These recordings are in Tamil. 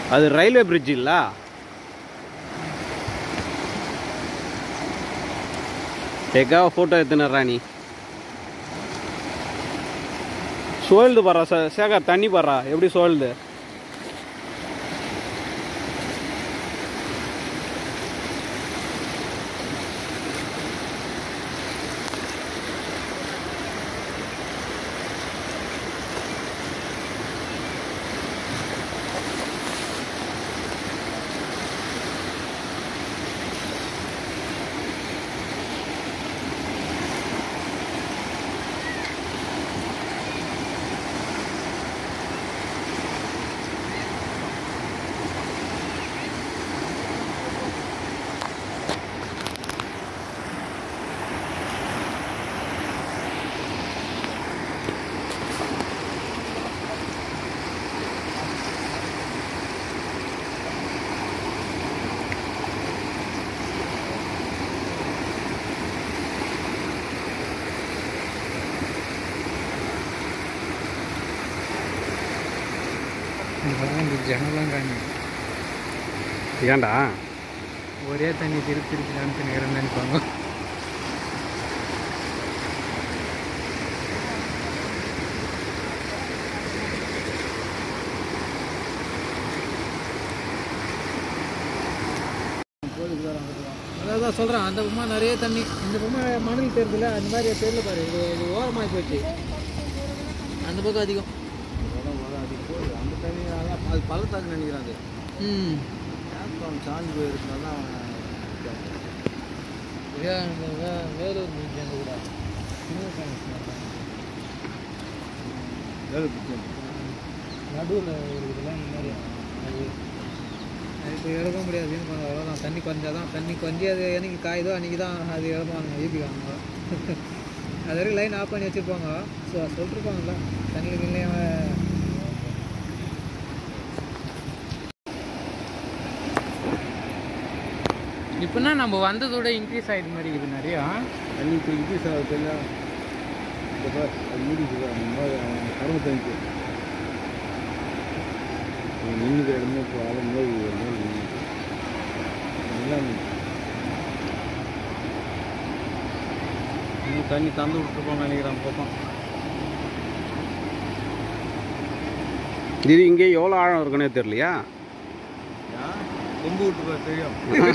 அது ரயில்வே பிரிட்ஜ் இல்ல எக்காவ ஃபோட்டோ எடுத்துனறா நீ சோழ்ந்து பாரா சே சேகர் தண்ணி பாரா எப்படி சோழ்ந்து இந்த ஜனலாம் காணி ஏன்டா ஒரே தண்ணி திருப்பி திருப்பி காமிச்சு நேரம் நினைப்பாங்க அதான் சொல்கிறேன் அந்த பொம்மை நிறைய தண்ணி இந்த பொம்மை மணல் தெரியுதுல அந்த மாதிரி தெரியல பாரு இது இது ஓரமாகி போச்சு அந்த பக்கம் அதிகம் அந்த தண்ணி அது பள்ளத்தாக்கு நினைக்கிறேன் அது ம் டிரான்ஸ்ஃபார்ம் சாஞ்சு போயிருக்கனால இதே அந்த வே- வேலூர் பீச் அங்கே கூட நடுவில் இருக்குதுல இந்த மாதிரி அது அது இப்போ இழக்க முடியாதுன்னு கொஞ்சம் அவ்வளோதான் தண்ணி குறைஞ்சாதான் தண்ணி குறைஞ்சி அது என்னைக்கு காயுதோ அன்றைக்கி தான் அது இழப்பாங்க ஈபிக்காங்க அது வரைக்கும் லைன் ஆஃப் பண்ணி வச்சுருப்பாங்க ஸோ சொல்லிருப்பாங்கல்ல தண்ணியில் இல்லையா இப்போனா நம்ம வந்ததோட இன்க்ரீஸ் ஆகிட்டு மாதிரி இருக்குது நிறையா தண்ணி இப்போ இன்க்ரீஸ் ஆகுது எல்லாம் இந்த பார் அது மூடிக்குது அந்த மாதிரி கரும்பு தண்ணிக்கு நின்றுக்கிற இடமே இப்போ ஆளு நோய் நோய் எல்லாம் இன்னும் தண்ணி தந்து விட்டுருப்போம்னு நினைக்கிறேன் பக்கம் இது இங்கே எவ்வளோ ஆழம் இருக்குன்னே தெரியலையா கொம்பு விட்டுருப்பா தெரியும்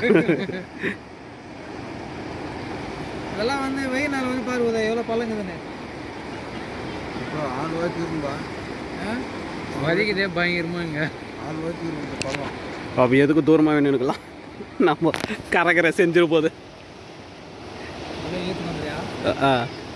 இதெல்லாம் வந்து வெயில் நாள் வந்து பாரு உதய எவ்வளோ பழங்குதுன்னு இப்போ ஆறு ரூபாய்க்கு இருக்கும்பா வதிக்குதே பயங்கரமா இங்கே ஆறு ரூபாய்க்கு இருக்கு இந்த பழம் அப்போ எதுக்கு தூரமாக நின்றுக்கலாம் நம்ம கரகரை செஞ்சிரு போது ஏற்று வந்துறியா ஆ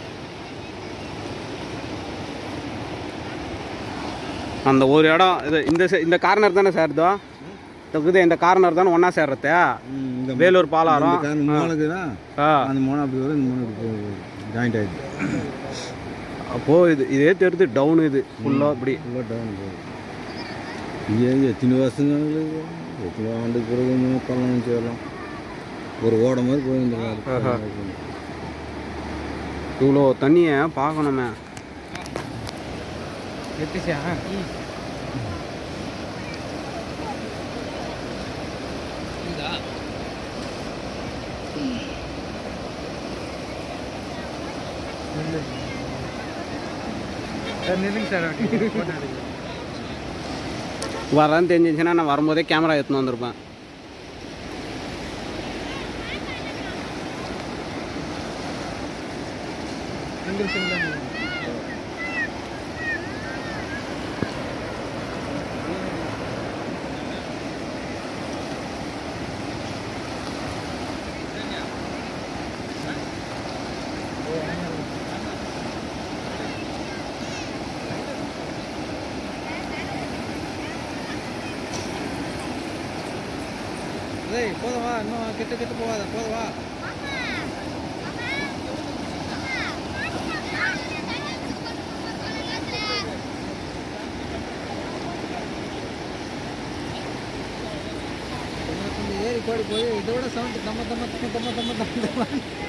அந்த ஒரு இடம் இது இந்த சை- இந்த கார்னர் தானே சேர்தோ இருக்குது இந்த கார்னர் தானே ஒன்றா சேர்றது இந்த வேலூர் பாலாரம் இந்த மூணுக்குன்னா ஆ அந்த மூணு அப்படி வரும் இந்த மூணு ஜாயிண்ட் ஆகிடுது அப்போது இது இதே தெரியுது டவுன் இது ஃபுல்லாக இப்படி ஃபுல்லாக டவுன் போகுது ஏன் எத்தனை வருஷங்களுக்கு எத்தனை ஆண்டுக்கு பிறகு இன்னும் பள்ளம் சேரலாம் ஒரு ஓட மாதிரி ஆஹா. போயிருந்துருக்காரு இவ்வளோ தண்ணியை பார்க்கணுமே எத்திச்சா சார் நில்லுங்க சார் அப்படி போட்டோ எடுக்கிறேன் வரேன்னு தெரிஞ்சிச்சுன்னா நான் வரும்போதே கேமரா எடுத்துன்னு வந்திருப்பேன் ரெண்டு நிமிஷம் தான் நில்லுங்க. டேய் போதும் வா இன்னும் கெட்டு கெட்டு போகாத போதும் வா கொஞ்சம் ஏறி கோடி போய் இதோட சவுண்ட் தம்ம தம்ம தம்ம தம்ம தம்ம தம்ம